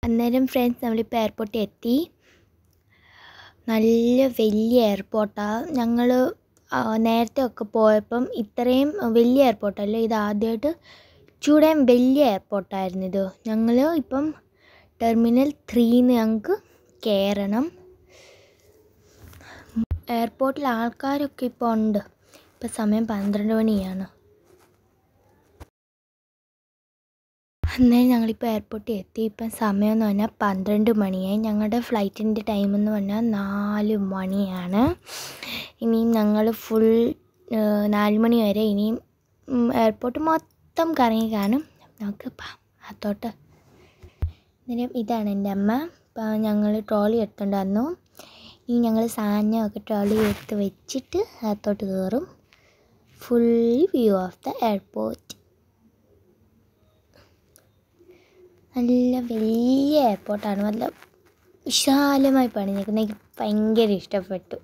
അന്നേരം ഫ്രണ്ട്സ് നമ്മളിപ്പോൾ എയർപോർട്ടിൽ എത്തി നല്ല വലിയ എയർപോർട്ടാണ് ഞങ്ങൾ നേരത്തെ ഒക്കെ പോയപ്പം ഇത്രയും വലിയ എയർപോർട്ടല്ല ഇത് ആദ്യമായിട്ട് ചൂടേം വലിയ എയർപോർട്ടായിരുന്നു ഇത് ഞങ്ങൾ ഇപ്പം ടെർമിനൽ ത്രീന്ന് ഞങ്ങൾക്ക് കയറണം എയർപോർട്ടിൽ ആൾക്കാരൊക്കെ ഇപ്പോൾ ഉണ്ട് ഇപ്പം സമയം പന്ത്രണ്ട് മണിയാണ് അന്നേരം ഞങ്ങളിപ്പോൾ എയർപോർട്ടിൽ എത്തി ഇപ്പം സമയം എന്ന് പറഞ്ഞാൽ പന്ത്രണ്ട് മണിയായി ഞങ്ങളുടെ ഫ്ലൈറ്റിൻ്റെ ടൈം എന്ന് പറഞ്ഞാൽ നാല് മണിയാണ് ഇനിയും ഞങ്ങൾ ഫുൾ നാല് മണി വരെ ഇനിയും എയർപോർട്ട് മൊത്തം കറങ്ങി കാണും നമുക്ക് അത്തോട്ട് അന്നേരം ഇതാണ് എൻ്റെ അമ്മ ഇപ്പം ഞങ്ങൾ ട്രോളി എടുത്തുകൊണ്ട് വന്നു ഇനി ഞങ്ങൾ സാധനമൊക്കെ ട്രോളി എടുത്ത് വെച്ചിട്ട് അകത്തോട്ട് കയറും full view of the airport നല്ല വലിയ എയർപോർട്ടാണ് നല്ല വിശാലമായി പണിഞ്ഞേക്കുന്നത് എനിക്ക് ഭയങ്കര ഇഷ്ടപ്പെട്ടു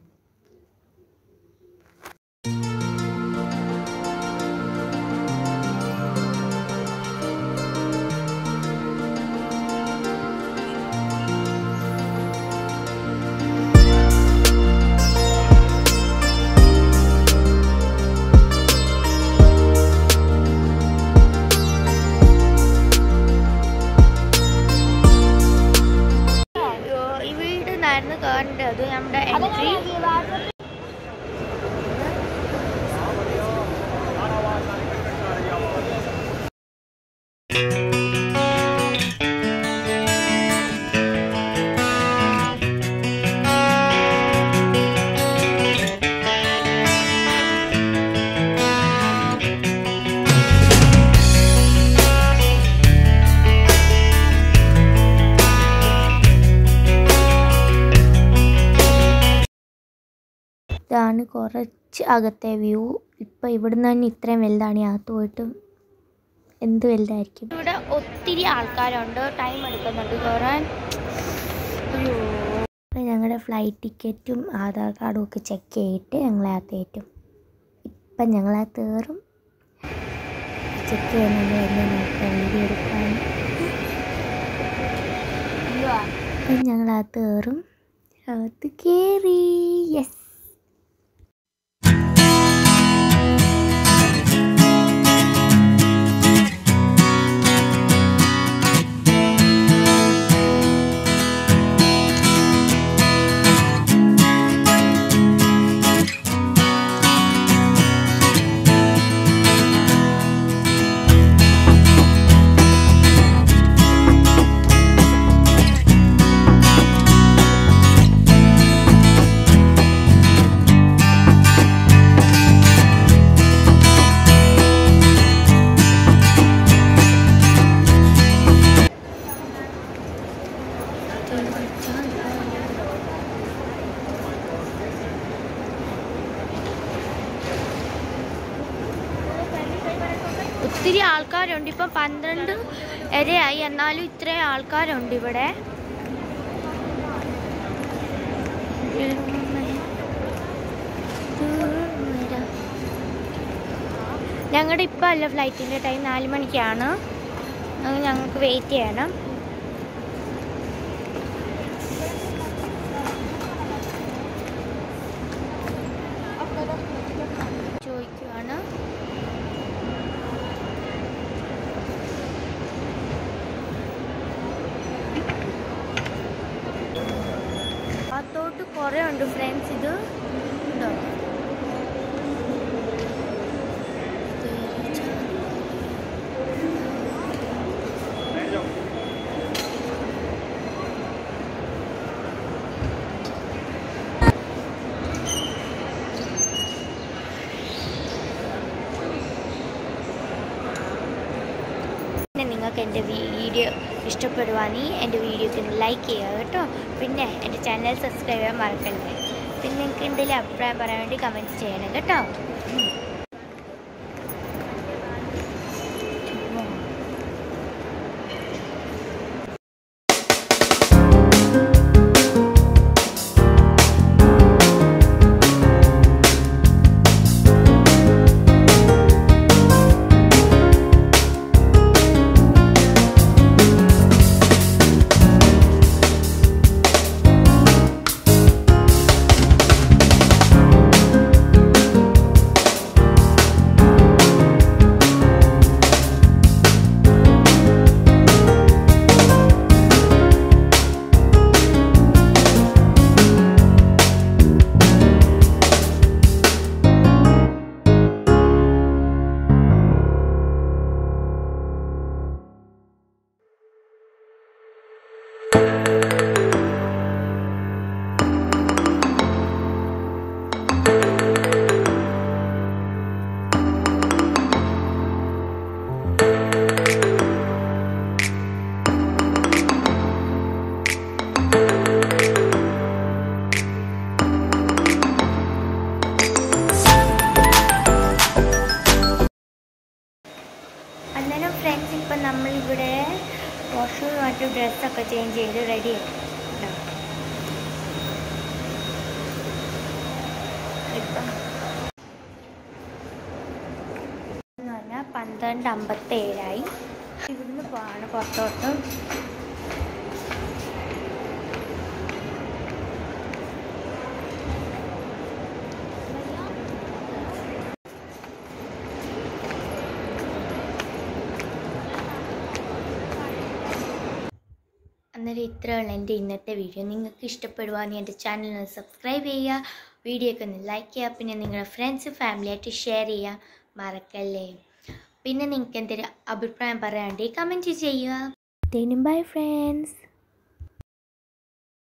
ഈ വീടിനായിരുന്നു കയറേണ്ടത് നമ്മുടെ എൻട്രി ഇതാണ് കുറച്ച് അകത്തെ വ്യൂ ഇപ്പം ഇവിടുന്ന് തന്നെ ഇത്രയും വലുതാണ് ഈ അകത്ത് പോയിട്ട് എന്ത് വലുതായിരിക്കും ഇവിടെ ഒത്തിരി ആൾക്കാരുണ്ട് ടൈം എടുക്കുന്നുണ്ട് കയറാൻ അയ്യോ ഇപ്പം ഞങ്ങളുടെ ഫ്ലൈറ്റ് ടിക്കറ്റും ആധാർ കാർഡും ഒക്കെ ചെക്ക് ചെയ്തിട്ട് ഞങ്ങളകത്ത് കയറ്റും ഇപ്പം ഞങ്ങളകത്ത് കയറും ചെക്ക് ചെയ്യുന്നത് എന്നെ നോക്കാം വീഡിയോ എടുക്കാൻ അപ്പം ഞങ്ങളകത്ത് കയറും അകത്ത് കയറി യെസ് ഒത്തിരി ആൾക്കാരുണ്ട് ഇപ്പം പന്ത്രണ്ട് വരെയായി എന്നാലും ഇത്രയും ആൾക്കാരുണ്ട് ഇവിടെ ഞങ്ങളുടെ ഇപ്പം അല്ല ഫ്ലൈറ്റിൻ്റെ ടൈം നാല് മണിക്കാണ് അത് ഞങ്ങൾക്ക് വെയിറ്റ് ചെയ്യണം ചോദിക്കുവാണ് അതോട്ട് കുറേ ഉണ്ട് ഫ്രണ്ട്സ് ഇത് ഉണ്ടോ പിന്നെ നിങ്ങൾക്ക് എൻ്റെ വീഡിയോ ഇഷ്ടപ്പെടുവാണെങ്കിൽ എൻ്റെ വീഡിയോക്ക് ലൈക്ക് ചെയ്യുക കേട്ടോ പിന്നെ എൻ്റെ ചാനൽ സബ്സ്ക്രൈബ് ചെയ്യാൻ മറക്കല്ലേ പിന്നെ നിങ്ങൾക്ക് എന്തെങ്കിലും അഭിപ്രായം പറയാൻ വേണ്ടി കമൻറ്റ് ചെയ്യണം കേട്ടോ ചേഞ്ച് ചെയ്ത് റെഡി ആയി ഇപ്പം എന്ന് പറഞ്ഞാൽ പന്ത്രണ്ട് അമ്പത്തേഴായി ഇവിടുന്ന് പോവാണ് പുറത്തോട്ട് അന്നേരം ഇത്രയുള്ള എൻ്റെ ഇന്നത്തെ വീഡിയോ നിങ്ങൾക്ക് ഇഷ്ടപ്പെടുവാണെങ്കിൽ എൻ്റെ ചാനൽ ഒന്ന് സബ്സ്ക്രൈബ് ചെയ്യുക വീഡിയോ ഒക്കെ ഒന്ന് ലൈക്ക് ചെയ്യുക പിന്നെ നിങ്ങളുടെ ഫ്രണ്ട്സ് ഫാമിലി ആയിട്ട് ഷെയർ ചെയ്യുക മറക്കല്ലേ പിന്നെ നിങ്ങൾക്ക് എന്തെങ്കിലും അഭിപ്രായം പറയാണ്ടെങ്കിൽ കമൻറ്റ് ചെയ്യുക ബൈ ഫ്രണ്ട്സ്